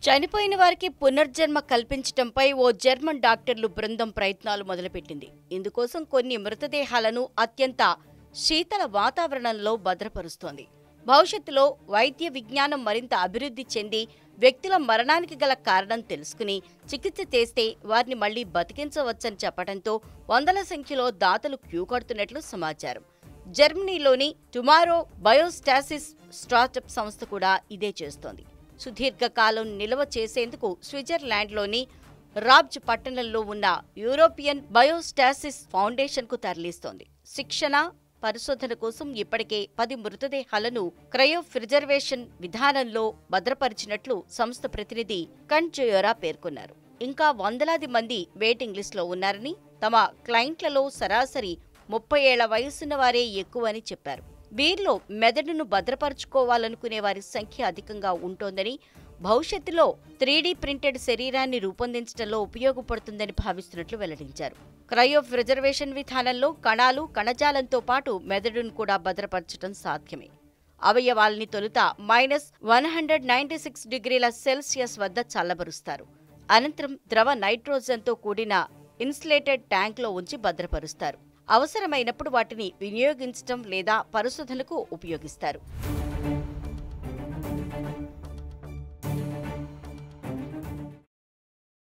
చనిపోయిన వారికి పునర్జన్మ కల్పించడంపై ఓ జర్మన్ డాక్టర్లు బృందం ప్రయత్నాలు మొదలుపెట్టింది ఇందుకోసం కొన్ని మృతదేహాలను అత్యంత శీతల వాతావరణంలో భద్రపరుస్తోంది భవిష్యత్తులో వైద్య విజ్ఞానం మరింత అభివృద్ధి చెంది వ్యక్తుల మరణానికి గల కారణం తెలుసుకుని చికిత్స చేస్తే వారిని మళ్లీ బతికించవచ్చని చెప్పడంతో వందల సంఖ్యలో దాతలు క్యూ కడుతున్నట్లు సమాచారం జర్మనీలోని టుమారో బయోస్టాసిస్ స్టార్టప్ సంస్థ కూడా ఇదే చేస్తోంది సుదీర్ఘకాలం నిల్వ చేసేందుకు స్విట్జర్లాండ్లోని రాబ్జ్ పట్టణంలో ఉన్న యూరోపియన్ బయోస్టాసిస్ ఫౌండేషన్కు తరలిస్తోంది శిక్షణ పరిశోధన కోసం ఇప్పటికే పది మృతదేహాలను క్రయోఫ్రిజర్వేషన్ విధానంలో భద్రపరిచినట్లు సంస్థ ప్రతినిధి కంజయోరా పేర్కొన్నారు ఇంకా వందలాది మంది వెయిటింగ్ లిస్టులో ఉన్నారని తమ క్లయింట్లలో సరాసరి ముప్పై ఏళ్ల వయసున్న వారే ఎక్కువని చెప్పారు వీరిలో మెదడును భద్రపరుచుకోవాలనుకునే వారి సంఖ్య అధికంగా ఉంటోందని భవిష్యత్తులో త్రీడీ ప్రింటెడ్ శరీరాన్ని రూపొందించడంలో ఉపయోగపడుతుందని భావిస్తున్నట్లు వెల్లడించారు క్రయోఫ్ రిజర్వేషన్ విధానంలో కణాలు కణజాలంతో పాటు మెదడును కూడా భద్రపరచడం సాధ్యమే అవయవాల్ని తొలుత minus one hundred ninety six డిగ్రీల సెల్సియస్ వద్ద చల్లబరుస్తారు అనంతరం ద్రవ నైట్రోజన్తో కూడిన ఇన్సులేటెడ్ ట్యాంక్లో ఉంచి భద్రపరుస్తారు అవసరమైనప్పుడు వాటిని వినియోగించడం లేదా పరిశోధనకు ఉపయోగిస్తారు